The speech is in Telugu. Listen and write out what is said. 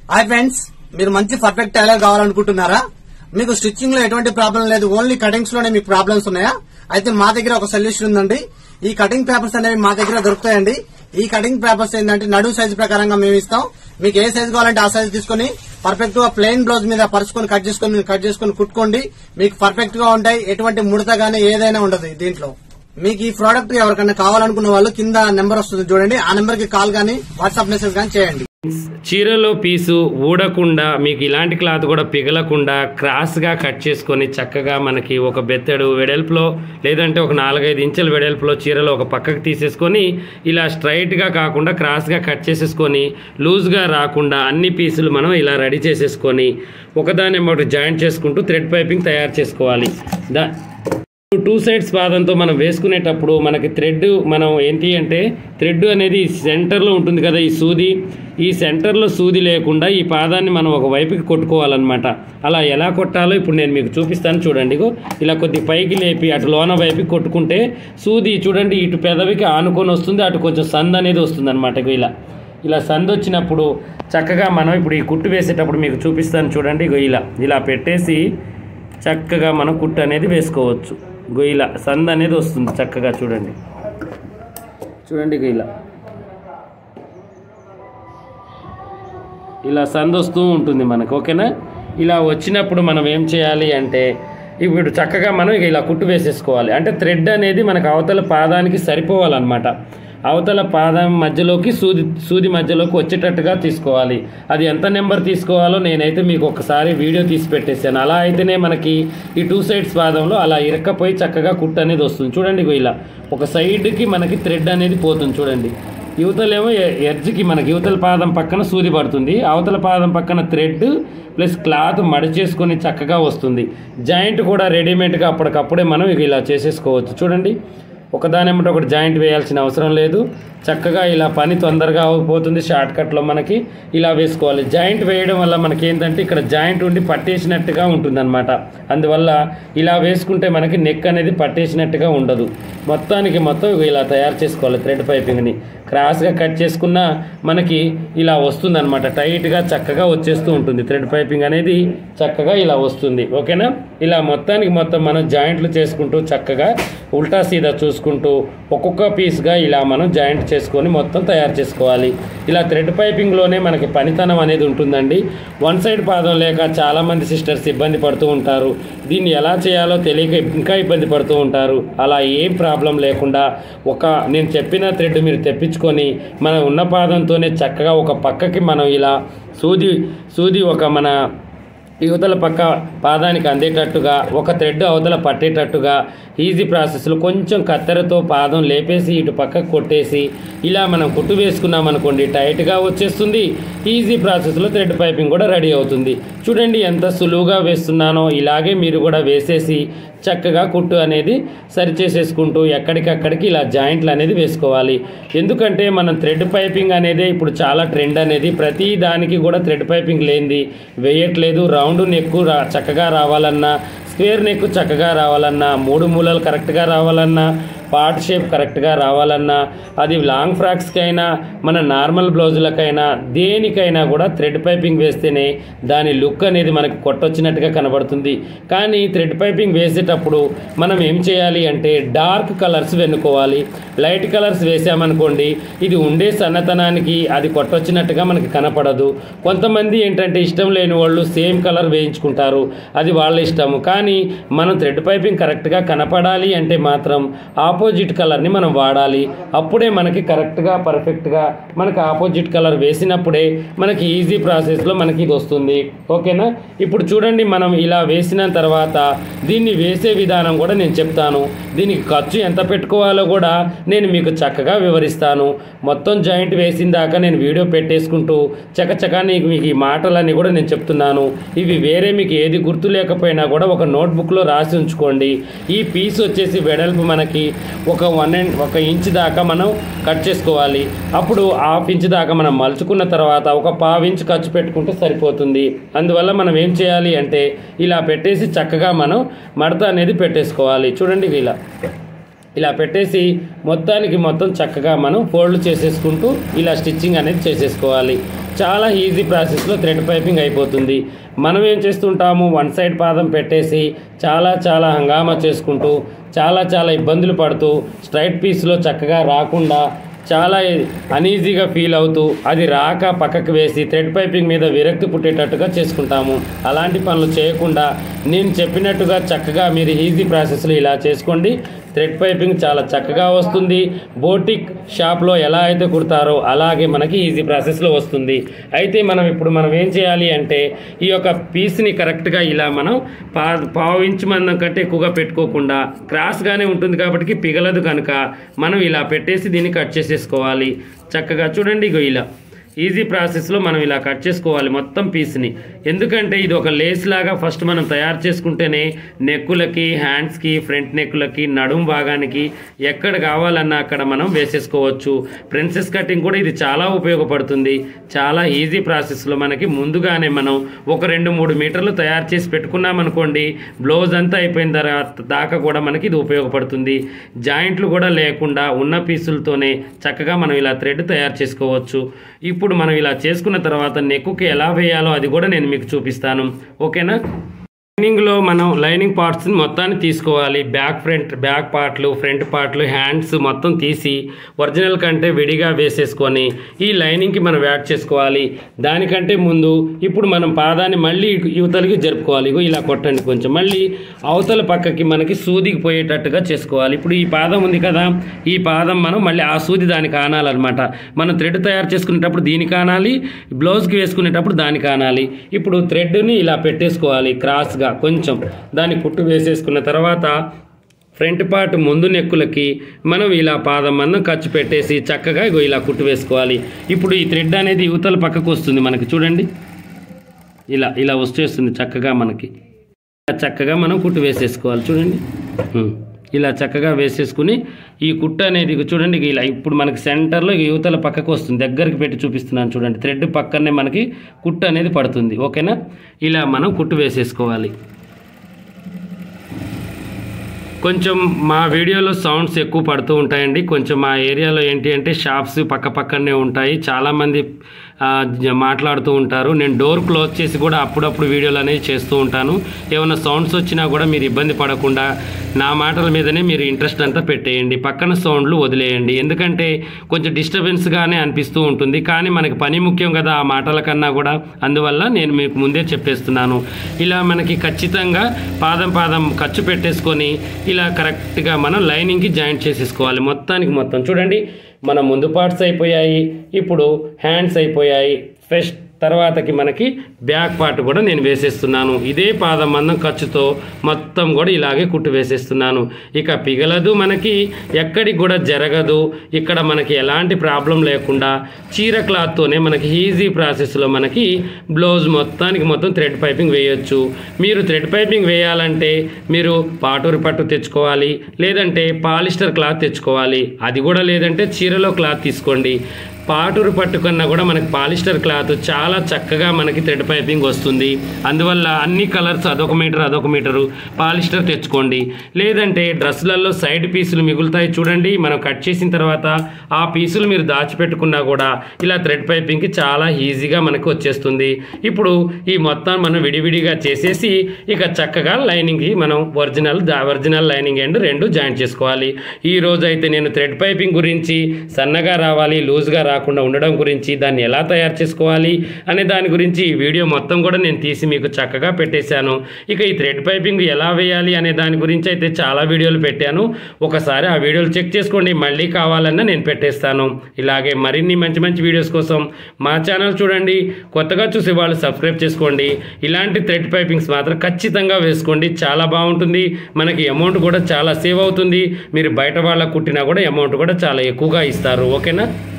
హాయ్ ఫ్రెండ్స్ మీరు మంచి పర్ఫెక్ట్ టైలర్ కావాలనుకుంటున్నారా మీకు స్టిచ్చింగ్ లో ఎటువంటి ప్రాబ్లం లేదు ఓన్లీ కటింగ్స్ లోనే మీకు ప్రాబ్లమ్స్ ఉన్నాయా అయితే మా దగ్గర ఒక సొల్యూషన్ ఉందండి ఈ కటింగ్ పేపర్స్ అనేవి మా దగ్గర దొరుకుతాయండి ఈ కటింగ్ పేపర్స్ ఏంటంటే నడు సైజ్ ప్రకారంగా మేము ఇస్తాం మీకు ఏ సైజ్ కావాలంటే ఆ సైజ్ తీసుకొని పర్ఫెక్ట్ గా ప్లెయిన్ బ్లౌజ్ మీద పరుచుకొని కట్ చేసుకొని కట్ చేసుకొని కుట్టుకోండి మీకు పర్ఫెక్ట్ గా ఉంటాయి ఎటువంటి ముడత గానీ ఏదైనా ఉండదు దీంట్లో మీకు ఈ ప్రోడక్ట్ ఎవరికైనా కావాలనుకున్న వాళ్ళు కింద నెంబర్ వస్తుంది చూడండి ఆ నెంబర్ కి కాల్ గానీ వాట్సాప్ మెసేజ్ గానీ చేయండి చీరలో పీసు ఊడకుండా మీకు ఇలాంటి క్లాత్ కూడా పిగలకుండా క్రాస్గా కట్ చేసుకొని చక్కగా మనకి ఒక బెత్తడు వెడల్పులో లేదంటే ఒక నాలుగైదు ఇంచుల వెడల్పులో చీరలో ఒక పక్కకు తీసేసుకొని ఇలా స్ట్రైట్గా కాకుండా క్రాస్గా కట్ చేసేసుకొని లూజ్గా రాకుండా అన్ని పీసులు మనం ఇలా రెడీ చేసేసుకొని ఒకదాని ఒకటి జాయింట్ చేసుకుంటూ థ్రెడ్ పైపింగ్ తయారు చేసుకోవాలి దా టూ సైడ్స్ పాదంతో మనం వేసుకునేటప్పుడు మనకి థ్రెడ్ మనం ఏంటి అంటే థ్రెడ్ అనేది సెంటర్లో ఉంటుంది కదా ఈ సూది ఈ సెంటర్లో సూది లేకుండా ఈ పాదాన్ని మనం ఒక వైపుకి కొట్టుకోవాలన్నమాట అలా ఎలా కొట్టాలో ఇప్పుడు నేను మీకు చూపిస్తాను చూడండి ఇగో ఇలా కొద్ది పైకి లేపి అటు లోన వైపుకి కొట్టుకుంటే సూది చూడండి ఇటు పెదవికి ఆనుకొని వస్తుంది అటు కొంచెం సంద్ అనేది వస్తుంది అనమాట ఇలా ఇలా సంద్ వచ్చినప్పుడు చక్కగా మనం ఇప్పుడు ఈ కుట్టు వేసేటప్పుడు మీకు చూపిస్తాను చూడండి ఇగో ఇలా ఇలా పెట్టేసి చక్కగా మనం కుట్టు అనేది వేసుకోవచ్చు గొయ్యిల సంద అనేది వస్తుంది చక్కగా చూడండి చూడండి గొయ్యిల ఇలా సంద వస్తూ ఉంటుంది మనకు ఓకేనా ఇలా వచ్చినప్పుడు మనం ఏం చేయాలి అంటే ఇప్పుడు చక్కగా మనం ఇక ఇలా కుట్టు వేసేసుకోవాలి అంటే థ్రెడ్ అనేది మనకు అవతల పాదానికి సరిపోవాలన్నమాట అవతల పాదం మధ్యలోకి సూది సూది మధ్యలోకి వచ్చేటట్టుగా తీసుకోవాలి అది ఎంత నెంబర్ తీసుకోవాలో నేనైతే మీకు ఒకసారి వీడియో తీసి పెట్టేశాను అలా అయితేనే మనకి ఈ టూ సైడ్స్ పాదంలో అలా ఇరక్కపోయి చక్కగా కుట్టు అనేది వస్తుంది చూడండి ఇగో ఇలా ఒక సైడ్కి మనకి థ్రెడ్ అనేది పోతుంది చూడండి యువతలేమో ఎడ్జ్కి మనకి యువతల పాదం పక్కన సూది పడుతుంది అవతల పాదం పక్కన థ్రెడ్ ప్లస్ క్లాత్ మడిచేసుకొని చక్కగా వస్తుంది జాయింట్ కూడా రెడీమేడ్గా అప్పటికప్పుడే మనం ఇక ఇలా చేసేసుకోవచ్చు చూడండి ఒకదానేమంటే ఒకటి జాయింట్ వేయాల్సిన అవసరం లేదు చక్కగా ఇలా పని తొందరగా అయిపోతుంది షార్ట్ కట్లో మనకి ఇలా వేసుకోవాలి జాయింట్ వేయడం వల్ల మనకి ఏంటంటే ఇక్కడ జాయింట్ ఉండి పట్టేసినట్టుగా ఉంటుందన్నమాట అందువల్ల ఇలా వేసుకుంటే మనకి నెక్ అనేది పట్టేసినట్టుగా ఉండదు మొత్తానికి మొత్తం ఇలా తయారు చేసుకోవాలి థ్రెడ్ పైపింగ్ని క్రాస్గా కట్ చేసుకున్న మనకి ఇలా వస్తుందన్నమాట టైట్గా చక్కగా వచ్చేస్తూ ఉంటుంది థ్రెడ్ పైపింగ్ అనేది చక్కగా ఇలా వస్తుంది ఓకేనా ఇలా మొత్తానికి మొత్తం మనం జాయింట్లు చేసుకుంటూ చక్కగా ఉల్టా సీదా చూసుకుంటూ ఒక్కొక్క పీస్గా ఇలా మనం జాయింట్ చేసుకొని మొత్తం తయారు చేసుకోవాలి ఇలా థ్రెడ్ పైపింగ్లోనే మనకి పనితనం అనేది ఉంటుందండి వన్ సైడ్ పాదం లేక చాలామంది సిస్టర్స్ ఇబ్బంది పడుతూ ఉంటారు దీన్ని ఎలా చేయాలో తెలియక ఇంకా ఇబ్బంది పడుతూ ఉంటారు అలా ఏం ప్రాబ్లం లేకుండా ఒక నేను చెప్పిన థ్రెడ్ మీరు తెప్పించుకొని మన ఉన్న పాదంతోనే చక్కగా ఒక పక్కకి మనం ఇలా సూది సూది ఒక మన యువతల పక్క పాదానికి అందేటట్టుగా ఒక థ్రెడ్ అవతల పట్టేటట్టుగా ఈజీ ప్రాసెస్లో కొంచెం కత్తెరతో పాదం లేపేసి ఇటు పక్కకు కొట్టేసి ఇలా మనం కుట్టు వేసుకున్నాం అనుకోండి టైట్గా వచ్చేస్తుంది ఈజీ ప్రాసెస్లో థ్రెడ్ పైపింగ్ కూడా రెడీ అవుతుంది చూడండి ఎంత సులువుగా వేస్తున్నానో ఇలాగే మీరు కూడా వేసేసి చక్కగా కుట్టు అనేది సరి చేసేసుకుంటూ ఎక్కడికక్కడికి ఇలా జాయింట్లు అనేది వేసుకోవాలి ఎందుకంటే మనం థ్రెడ్ పైపింగ్ అనేది ఇప్పుడు చాలా ట్రెండ్ అనేది ప్రతి దానికి కూడా థ్రెడ్ పైపింగ్ లేనిది వేయట్లేదు రౌండ్ నెక్కు రా చక్కగా రావాలన్నా స్క్వేర్ నెక్ చక్కగా రావాలన్నా మూడు మూలలు కరెక్ట్గా రావాలన్నా పార్ట్ షేప్ కరెక్ట్గా రావాలన్నా అది లాంగ్ ఫ్రాక్స్కైనా మన నార్మల్ బ్లౌజులకైనా దేనికైనా కూడా థ్రెడ్ పైపింగ్ వేస్తేనే దాని లుక్ అనేది మనకి కొట్టొచ్చినట్టుగా కనబడుతుంది కానీ థ్రెడ్ పైపింగ్ వేసేటప్పుడు మనం ఏం చేయాలి అంటే డార్క్ కలర్స్ వెన్నుకోవాలి లైట్ కలర్స్ వేసామనుకోండి ఇది ఉండే సన్నతనానికి అది కొట్టొచ్చినట్టుగా మనకి కనపడదు కొంతమంది ఏంటంటే ఇష్టం లేని వాళ్ళు సేమ్ కలర్ వేయించుకుంటారు అది వాళ్ళ ఇష్టము కానీ మనం థ్రెడ్ పైపింగ్ కరెక్ట్గా కనపడాలి అంటే మాత్రం ఆపోజిట్ కలర్ని మనం వాడాలి అప్పుడే మనకి కరెక్ట్గా పర్ఫెక్ట్గా మనకి ఆపోజిట్ కలర్ వేసినప్పుడే మనకి ఈజీ ప్రాసెస్లో మనకి ఇది వస్తుంది ఓకేనా ఇప్పుడు చూడండి మనం ఇలా వేసిన తర్వాత దీన్ని వేసే విధానం కూడా నేను చెప్తాను దీనికి ఖర్చు ఎంత పెట్టుకోవాలో కూడా నేను మీకు చక్కగా వివరిస్తాను మొత్తం జాయింట్ వేసిన దాకా నేను వీడియో పెట్టేసుకుంటూ చకచకా నీకు మీకు ఈ మాటలన్నీ కూడా నేను చెప్తున్నాను ఇవి వేరే మీకు ఏది గుర్తు లేకపోయినా కూడా ఒక నోట్బుక్లో రాసి ఉంచుకోండి ఈ పీస్ వచ్చేసి వెడల్పు మనకి ఒక వన్ అండ్ ఒక ఇంచ్ దాకా మనం కట్ చేసుకోవాలి అప్పుడు హాఫ్ ఇంచ్ దాకా మనం మలుచుకున్న తర్వాత ఒక పావు ఇంచ్ ఖర్చు పెట్టుకుంటే సరిపోతుంది అందువల్ల మనం ఏం చేయాలి అంటే ఇలా పెట్టేసి చక్కగా మనం మడత అనేది పెట్టేసుకోవాలి చూడండి ఇలా ఇలా పెట్టేసి మొత్తానికి మొత్తం చక్కగా మనం ఫోల్డ్ చేసేసుకుంటూ ఇలా స్టిచ్చింగ్ అనేది చేసేసుకోవాలి చాలా ఈజీ ప్రాసెస్లో థ్రెడ్ పైపింగ్ అయిపోతుంది మనం ఏం చేస్తుంటాము వన్ సైడ్ పాదం పెట్టేసి చాలా చాలా హంగామా చేసుకుంటూ చాలా చాలా ఇబ్బందులు పడుతూ స్ట్రైట్ పీస్లో చక్కగా రాకుండా చాలా అనీజీగా ఫీల్ అవుతూ అది రాక పక్కకు వేసి థ్రెడ్ పైపింగ్ మీద విరక్తి పుట్టేటట్టుగా చేసుకుంటాము అలాంటి పనులు చేయకుండా నేను చెప్పినట్టుగా చక్కగా మీరు ఈజీ ప్రాసెస్లో ఇలా చేసుకోండి థ్రెడ్ పైపింగ్ చాలా చక్కగా వస్తుంది బోటిక్ షాప్లో ఎలా అయితే కుడతారో అలాగే మనకి ఈజీ ప్రాసెస్లో వస్తుంది అయితే మనం ఇప్పుడు మనం ఏం చేయాలి అంటే ఈ యొక్క పీస్ని కరెక్ట్గా ఇలా మనం పా పావు ఇంచు మందం కంటే ఎక్కువగా పెట్టుకోకుండా క్రాస్గానే ఉంటుంది కాబట్టి పిగలదు కనుక మనం ఇలా పెట్టేసి దీన్ని కట్ చేసేసుకోవాలి చక్కగా చూడండి ఇగో ఇలా ఈజీ ప్రాసెస్లో మనం ఇలా కట్ చేసుకోవాలి మొత్తం పీస్ని ఎందుకంటే ఇది ఒక లేస్ లాగా ఫస్ట్ మనం తయారు చేసుకుంటేనే నెక్కులకి హ్యాండ్స్కి ఫ్రంట్ నెక్కులకి నడుం భాగానికి ఎక్కడ కావాలన్నా అక్కడ మనం వేసేసుకోవచ్చు ప్రిన్సెస్ కటింగ్ కూడా ఇది చాలా ఉపయోగపడుతుంది చాలా ఈజీ ప్రాసెస్లో మనకి ముందుగానే మనం ఒక రెండు మూడు మీటర్లు తయారు చేసి పెట్టుకున్నాం అనుకోండి బ్లౌజ్ అంతా అయిపోయిన తర్వాత దాకా కూడా మనకి ఇది ఉపయోగపడుతుంది జాయింట్లు కూడా లేకుండా ఉన్న పీసులతోనే చక్కగా మనం ఇలా థ్రెడ్ తయారు చేసుకోవచ్చు ఇప్పుడు మనం ఇలా చేసుకున్న తర్వాత నెక్కుకి ఎలా వేయాలో అది కూడా నేను మీకు చూపిస్తాను ఓకేనా లైనింగ్లో మనం లైనింగ్ పార్ట్స్ మొత్తాన్ని తీసుకోవాలి బ్యాక్ ఫ్రంట్ బ్యాక్ పార్ట్లు ఫ్రంట్ పార్ట్లు హ్యాండ్స్ మొత్తం తీసి ఒరిజినల్ కంటే విడిగా వేసేసుకొని ఈ లైనింగ్కి మనం యాడ్ చేసుకోవాలి దానికంటే ముందు ఇప్పుడు మనం పాదాన్ని మళ్ళీ ఇటు- యువతలకి జరుపుకోవాలి ఇగో ఇలా కొట్టండి కొంచెం మళ్ళీ అవతల పక్కకి మనకి సూదికి పోయేటట్టుగా చేసుకోవాలి ఇప్పుడు ఈ పాదం ఉంది కదా ఈ పాదం మనం మళ్ళీ ఆ సూది దానికి ఆనాలన్నమాట మనం థ్రెడ్ తయారు చేసుకునేటప్పుడు దీనికి ఆనాలి బ్లౌజ్కి వేసుకునేటప్పుడు దానికి ఆనాలి ఇప్పుడు థ్రెడ్ని ఇలా పెట్టేసుకోవాలి క్రాస్గా కొంచెం దాన్ని కుట్టు వేసేసుకున్న తర్వాత ఫ్రంట్ పార్ట్ ముందు నెక్కులకి మనం ఇలా పాదం మందం ఖర్చు పెట్టేసి చక్కగా ఇగో ఇలా కుట్టు వేసుకోవాలి ఇప్పుడు ఈ థ్రెడ్ అనేది యువతల పక్కకు వస్తుంది మనకి చూడండి ఇలా ఇలా వచ్చేస్తుంది చక్కగా మనకి ఇలా చక్కగా మనం కుట్టు వేసేసుకోవాలి చూడండి ఉం. ఇలా చక్కగా వేసేసుకుని ఈ కుట్టు అనేది ఇగో చూడండి ఇగ ఇలా ఇప్పుడు మనకి సెంటర్లో ఇగ యువతల పక్కకు వస్తుంది దగ్గరికి పెట్టి చూపిస్తున్నాను చూడండి థ్రెడ్ పక్కనే మనకి కుట్టు అనేది పడుతుంది ఓకేనా ఇలా మనం కుట్టు వేసేసుకోవాలి కొంచెం మా వీడియోలో సౌండ్స్ ఎక్కువ పడుతూ ఉంటాయండి కొంచెం మా ఏరియాలో ఏంటి అంటే షాప్స్ పక్క పక్కనే ఉంటాయి చాలామంది ఆ, జ- మాట్లాడుతూ ఉంటారు నేను డోర్ క్లోజ్ చేసి కూడా అప్పుడప్పుడు వీడియోలు అనేవి చేస్తూ ఉంటాను ఏమైనా సౌండ్స్ వచ్చినా కూడా మీరు ఇబ్బంది పడకుండా నా మాటల మీదనే మీరు ఇంట్రెస్ట్ అంతా పెట్టేయండి పక్కన సౌండ్లు వదిలేయండి ఎందుకంటే కొంచెం డిస్టర్బెన్స్గానే అనిపిస్తూ ఉంటుంది కానీ మనకి పని ముఖ్యం కదా ఆ మాటల కన్నా కూడా అందువల్ల నేను మీకు ముందే చెప్పేస్తున్నాను ఇలా మనకి ఖచ్చితంగా పాదం పాదం ఖర్చు పెట్టేసుకొని ఇలా కరెక్ట్గా మనం లైనింగ్కి జాయింట్ చేసేసుకోవాలి మొత్తానికి మొత్తం చూడండి మన ముందు పార్ట్స్ అయిపోయాయి ఇప్పుడు హ్యాండ్స్ అయిపోయాయి ఫస్ట్ తర్వాతకి మనకి బ్యాక్ పార్ట్ కూడా నేను వేసేస్తున్నాను ఇదే పాదం మందం ఖర్చుతో మొత్తం కూడా ఇలాగే కుట్టు వేసేస్తున్నాను ఇక పిగలదు మనకి ఎక్కడికి కూడా జరగదు ఇక్కడ మనకి ఎలాంటి ప్రాబ్లం లేకుండా చీర క్లాత్తోనే మనకి ఈజీ ప్రాసెస్లో మనకి బ్లౌజ్ మొత్తానికి మొత్తం థ్రెడ్ పైపింగ్ వేయొచ్చు మీరు థ్రెడ్ పైపింగ్ వేయాలంటే మీరు పాటూరి పట్టు తెచ్చుకోవాలి లేదంటే పాలిస్టర్ క్లాత్ తెచ్చుకోవాలి అది కూడా లేదంటే చీరలో క్లాత్ తీసుకోండి పాటూరు పట్టు కన్నా కూడా మనకి పాలిస్టర్ క్లాత్ చాలా చక్కగా మనకి థ్రెడ్ పైపింగ్ వస్తుంది అందువల్ల అన్ని కలర్స్ అదొక మీటర్ అదొక మీటరు పాలిస్టర్ తెచ్చుకోండి లేదంటే డ్రెస్సులలో సైడ్ పీసులు మిగులుతాయి చూడండి మనం కట్ చేసిన తర్వాత ఆ పీసులు మీరు దాచిపెట్టుకున్నా కూడా ఇలా థ్రెడ్ పైపింగ్కి చాలా ఈజీగా మనకు వచ్చేస్తుంది ఇప్పుడు ఈ మొత్తం మనం విడివిడిగా చేసేసి ఇక చక్కగా లైనింగ్కి మనం ఒరిజినల్ ఒరిజినల్ లైనింగ్ అండ్ రెండు జాయింట్ చేసుకోవాలి ఈ రోజు అయితే నేను థ్రెడ్ పైపింగ్ గురించి సన్నగా రావాలి లూజ్గా రాకుండా ఉండడం గురించి దాన్ని ఎలా తయారు చేసుకోవాలి అనే దాని గురించి ఈ వీడియో మొత్తం కూడా నేను తీసి మీకు చక్కగా పెట్టేశాను ఇక ఈ థ్రెడ్ పైపింగ్ ఎలా వేయాలి అనే దాని గురించి అయితే చాలా వీడియోలు పెట్టాను ఒకసారి ఆ వీడియోలు చెక్ చేసుకోండి మళ్ళీ కావాలన్నా నేను పెట్టేస్తాను ఇలాగే మరిన్ని మంచి మంచి వీడియోస్ కోసం మా ఛానల్ చూడండి కొత్తగా చూసే వాళ్ళు సబ్స్క్రైబ్ చేసుకోండి ఇలాంటి థ్రెడ్ పైపింగ్స్ మాత్రం ఖచ్చితంగా వేసుకోండి చాలా బాగుంటుంది మనకి అమౌంట్ కూడా చాలా సేవ్ అవుతుంది మీరు బయట వాళ్ళకు కుట్టినా కూడా అమౌంట్ కూడా చాలా ఎక్కువగా ఇస్తారు ఓకేనా